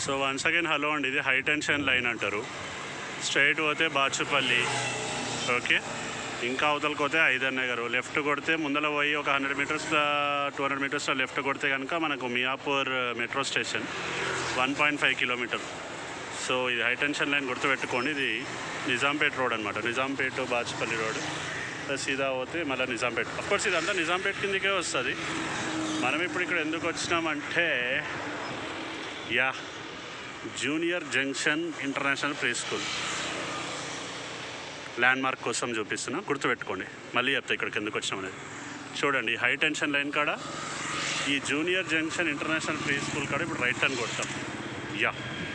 so once again hello అండి ఇది high tension line అంటారు స్ట్రైట్ పోతే బాచుపల్లి ఓకే ఇంకా అవతలకి పోతే ఐదర్ నగర్ లెఫ్ట్ కొడితే ముందర పోయి ఒక hundred metres two hundred metres left కొడితే కనుక మనకు Miyapur metro station one point five kilometre so ఇది హై టెన్షన్ లైన్ గుర్తుపెట్టుకోండి ఇది నిజాంపేట్ రోడ్ అనమాట నిజాంపేట్ బాచుపల్లి రోడ్ ప్లస్ సీదా పోతే మళ్ళీ నిజాంపేట్ అఫ్కోర్స్ ఇదంతా నిజాంపేట్ కిందకే వస్తుంది మనం ఇప్పుడు ఇక్కడ ఎందుకు వచ్చినామంటే yeah junior junction international pre school landmark కోసం చూపిస్తున్నా గుర్తుపెట్టుకోండి మళ్ళీ చెప్తా ఇక్కడికి ఎందుకు వచ్చినామనేది చూడండి హై టెన్షన్ లైన్ కాడ ఈ junior junction international pre school కాడ ఇప్పుడు రైట్ టర్న్ కొడతాం యా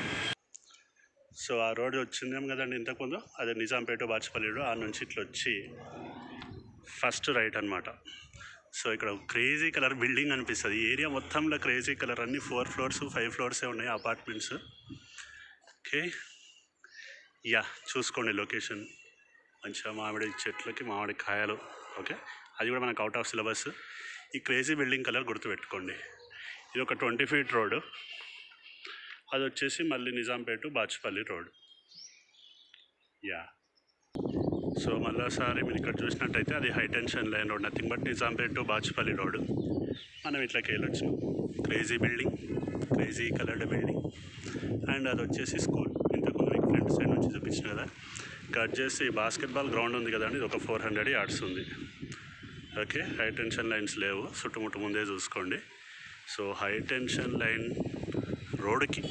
సో ఆ రోడ్ వచ్చిందేమో కదండి ఇంతకుముందు అదే నిజాంపేట బాచుపల్లి రోడ్ ఆ నుంచి ఇట్లా వచ్చి ఫస్ట్ రైట్ అనమాట సో ఇక్కడ క్రేజీ కలర్ బిల్డింగ్ అనిపిస్తుంది ఈ ఏరియా మొత్తంలో క్రేజీ కలర్ అన్ని ఫోర్ ఫ్లోర్స్ ఫైవ్ ఫ్లోర్సే ఉన్నాయి అపార్ట్మెంట్స్ ఓకే యా చూసుకోండి లొకేషన్ మంచిగా మామిడి చెట్లకి మామిడి కాయలు ఓకే అది కూడా మనకు అవుట్ ఆఫ్ సిలబస్ ఈ క్రేజీ బిల్డింగ్ కలర్ గుర్తుపెట్టుకోండి ఇది ఒక ట్వంటీ ఫీట్ రోడ్ అది వచ్చేసి మళ్ళీ Nizampet Bachupally road yeah so మళ్ళీసారి మీరు ఇక్కడ చూసినట్టయితే అది high tension line road nothing but Nizampet to Bachupally road మనం ఇట్లకి వెళ్ళొచ్చు crazy building crazy coloured building and అది వచ్చేసి స్కూల్ ఇంతకుముందు మీకు ఫ్రంట్ సైడ్ నుంచి చూపించిన కదా కట్ చేసి బాస్కెట్బాల్ గ్రౌండ్ ఉంది కదండి ఇది ఒక ఫోర్ హండ్రెడ్ యార్డ్స్ ఉంది ఓకే హై టెన్షన్ లైన్స్ లేవు చుట్టుముట్టు ముందే చూసుకోండి సో హై టెన్షన్ లైన్ రోడ్కి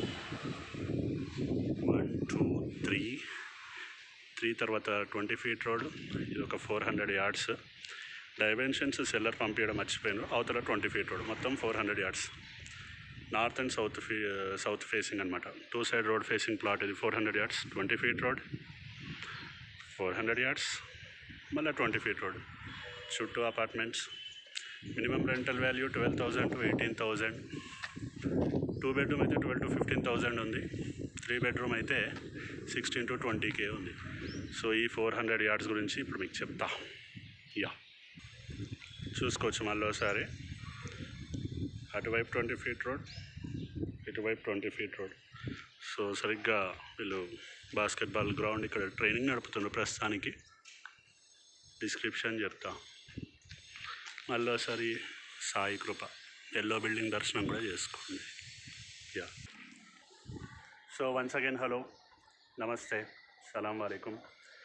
వన్ టూ త్రీ త్రీ తర్వాత ట్వంటీ ఫీట్ రోడ్ ఇది ఒక four hundred yards dimensions seller పంపించడం మర్చిపోయాను అవతల ట్వంటీ ఫీట్ రోడ్ మొత్తం four hundred yards north and south ఫీ సౌత్ ఫేసింగ్ అనమాట two side road facing plot ఇది four hundred yards twenty feet road four hundred yards మళ్ళీ ట్వంటీ ఫీట్ రోడ్ చుట్టూ apartments minimum rental value twelve thousand to eighteen thousand two bedroom అయితే twelve to fifteen thousand ఉంది three bedroom అయితే sixteen to twenty K ఉంది so ఈ four hundred yards గురించి ఇప్పుడు మీకు చెప్తా యా చూసుకోవచ్చు మళ్ళీ ఒకసారి అటువైపు ట్వంటీ ఫీట్ రోడ్ ఇటువైపు ట్వంటీ ఫీట్ రోడ్ సో సరిగ్గా వీళ్ళు బాస్కెట్బాల్ గ్రౌండ్ ఇక్కడ ట్రైనింగ్ నడుపుతున్నారు ప్రస్తుతానికి డిస్క్రిప్షన్ చెప్తా మళ్ళీ ఒకసారి సాయి కృప ఎల్లో బిల్డింగ్ దర్శనం కూడా చేసుకోండి yeah so once again hello నమస్తే సలాం వాలేకుమ్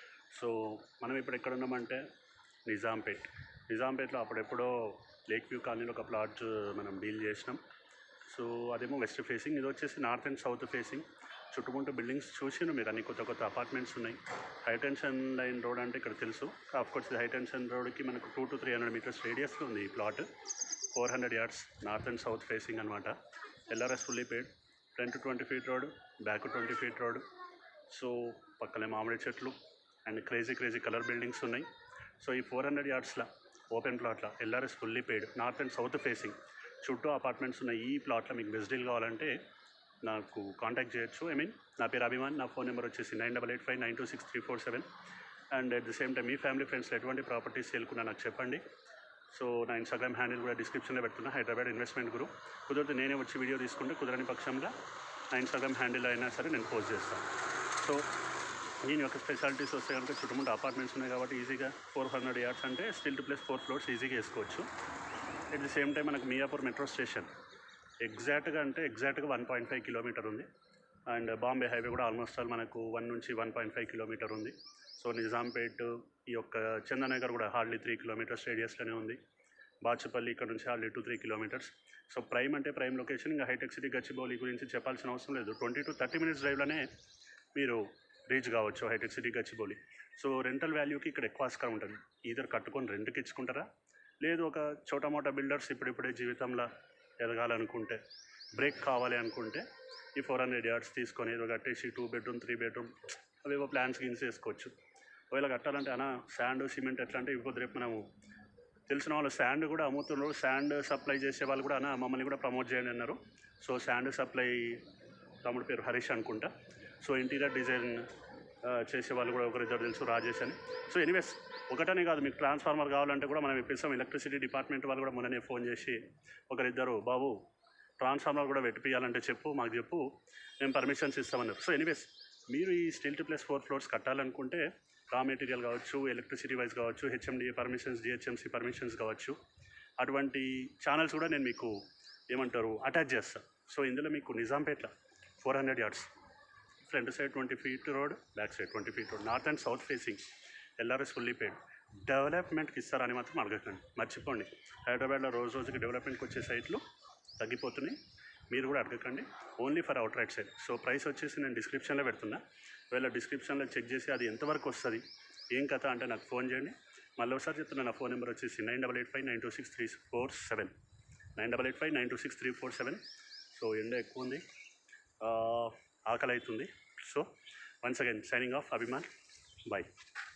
సో మనం ఇప్పుడు ఎక్కడ ఉన్నామంటే నిజాంపేట్ నిజాంపేట్లో అప్పుడెప్పుడో లేక్ వ్యూ కాలనీలో ఒక ప్లాట్ మనం డీల్ చేసినాం సో అదేమో వెస్ట్ ఫేసింగ్ ఇది వచ్చేసి నార్త్ అండ్ సౌత్ ఫేసింగ్ చుట్టుముట్టు బిల్డింగ్స్ చూసిన మీరు అన్ని కొత్త కొత్త అపార్ట్మెంట్స్ ఉన్నాయి హై టెన్షన్ లైన్ రోడ్ అంటే ఇక్కడ తెలుసు ఆఫ్ కోర్స్ ఇది హై టెన్షన్ రోడ్కి మనకు two to three hundred metres రేడియస్లో ఉంది ఈ plot four hundred yards north and south facing అనమాట LRS fully paid front twenty feet road back twenty feet road so పక్కనే మామిడి చెట్లు and crazy crazy colour buildings ఉన్నాయి సో ఈ four hundred యార్డ్స్లో ఓపెన్ ప్లాట్లో LRS fully paid north and south facing చుట్టూ apartments ఉన్న ఈ ప్లాట్లో మీకు బెస్ట్ డీల్ కావాలంటే నాకు కాంటాక్ట్ చేయొచ్చు ఐ మీన్ నా పేరు అభిమాన్ నా ఫోన్ నెంబర్ వచ్చేసి nine double eight five nine two six three four seven and at the same time మీ ఫ్యామిలీ ఫ్రెండ్స్లో ఎటువంటి ప్రాపర్టీస్ సేల్కున్నా నాకు చెప్పండి సో నా ఇన్స్టాగ్రామ్ హ్యాండిల్ కూడా డిస్క్రిప్షన్లో పెడుతున్నా హైదరాబాద్ ఇన్వెస్ట్మెంట్ గ్రూప్ కుదిరితే నేనే వచ్చి వీడియో తీసుకుంటే కుదరని పక్షంగా నా ఇన్స్టాగ్రామ్ హ్యాండిల్ అయినా సరే నేను పోస్ట్ చేస్తాను సో దీని యొక్క స్పెషాలిటీస్ వస్తే కనుక చుట్టుముట్టు అపార్ట్మెంట్స్ ఉన్నాయి కాబట్టి ఈజీగా ఫోర్ హండ్రెడ్ యార్డ్స్ అంటే stilt to plus four floors ఈజీగా వేసుకోవచ్చు అట్ ది సేమ్ టైం మనకు మియాపూర్ మెట్రో స్టేషన్ ఎగ్జాక్ట్గా అంటే ఎగ్జాక్ట్గా వన్ పాయింట్ ఫైవ్ కిలోమీటర్ ఉంది అండ్ బాంబే హైవే కూడా ఆల్మోస్ట్ ఆల్ మనకు వన్ నుంచి వన్ పాయింట్ ఫైవ్ కిలోమీటర్ ఉంది సో నిజాంపేట్ ఈ యొక్క చందనగర్ కూడా హార్డ్లీ త్రీ కిలోమీటర్స్ రేడియస్లోనే ఉంది బాచుపల్లి ఇక్కడ నుంచి hardly two three kilometres so prime అంటే ప్రైమ్ లొకేషన్ ఇంకా హైటెక్ సిటీ గచ్చిబౌలి గురించి చెప్పాల్సిన అవసరం లేదు ట్వంటీ టు థర్టీ మినిట్స్ డ్రైవ్లోనే మీరు రీచ్ కావచ్చు Hitec City Gachibowli so rental వాల్యూకి ఇక్కడ ఎక్కువ ఆస్కారం ఉంటుంది ఈధర్ కట్టుకొని రెంట్కి ఇచ్చుకుంటారా లేదు ఒక చోటా మోటా బిల్డర్స్ ఇప్పుడిప్పుడే జీవితంలో ఎదగాలనుకుంటే బ్రేక్ కావాలి అనుకుంటే ఈ ఫోర్ హండ్రెడ్ యార్డ్స్ తీసుకొని ఏదో కట్టేసి టూ బెడ్రూమ్ త్రీ బెడ్రూమ్ అవేవో ప్లాన్స్ గిన్స్ వేసుకోవచ్చు ఒకవేళ కట్టాలంటే అన్న శాండ్ సిమెంట్ ఎట్లా అంటే ఇప్పుడు రేపు మనము తెలిసిన వాళ్ళు శాండ్ కూడా అమ్ముతున్నారు శాండ్ సప్లై చేసే వాళ్ళు కూడా అన్న మమ్మల్ని కూడా ప్రమోట్ చేయండి అన్నారు సో శాండ్ సప్లై తమ్ముడు పేరు హరీష్ అనుకుంటా సో ఇంటీరియర్ డిజైన్ ఆ, చేసే వాళ్ళు కూడా ఒకరిద్దరు తెలుసు రాజేష్ అని సో ఎనీవేస్ ఒకటనే కాదు మీకు ట్రాన్స్ఫార్మర్ కావాలంటే కూడా మనం ఇప్పిస్తాం ఎలక్ట్రిసిటీ డిపార్ట్మెంట్ వాళ్ళు కూడా మొన్ననే ఫోన్ చేసి ఒకరిద్దరు బాబు ట్రాన్స్ఫార్మర్ కూడా పెట్టిపియాలంటే చెప్పు మాకు చెప్పు మేము పర్మిషన్స్ ఇస్తామన్నారు సో ఎనీవేస్ మీరు ఈ stilt to plus four floors కట్టాలనుకుంటే రా మెటీరియల్ కావచ్చు ఎలక్ట్రిసిటీ వైజ్ కావచ్చు హెచ్ఎండిఏ పర్మిషన్స్ జిహెచ్ఎంసీ పర్మిషన్స్ కావచ్చు అటువంటి ఛానల్స్ కూడా నేను మీకు ఏమంటారు అటాచ్ చేస్తాను సో ఇందులో మీకు Nizampet four hundred yards front side twenty feet road back side twenty feet road north and south facing LRS fully paid డెవలప్మెంట్కి ఇస్తారని మాత్రం అడగకండి మర్చిపోండి హైదరాబాద్లో రోజు రోజుకి డెవలప్మెంట్కి వచ్చే సైట్లు తగ్గిపోతున్నాయి మీరు కూడా అడగకండి only for outright side so price వచ్చేసి నేను డిస్క్రిప్షన్లో పెడుతున్నా ఒకవేళ డిస్క్రిప్షన్లో చెక్ చేసి అది ఎంతవరకు వస్తుంది ఏం కథ అంటే నాకు ఫోన్ చేయండి మళ్ళీ ఒకసారి చెప్తున్నా నా ఫోన్ నెంబర్ వచ్చేసి nine double eight five nine two six three four seven nine double eight five nine two six three four seven so ఎండ ఎక్కువ ఉంది ఆ, ఆకలి అవుతుంది so once again signing off Abhiman bye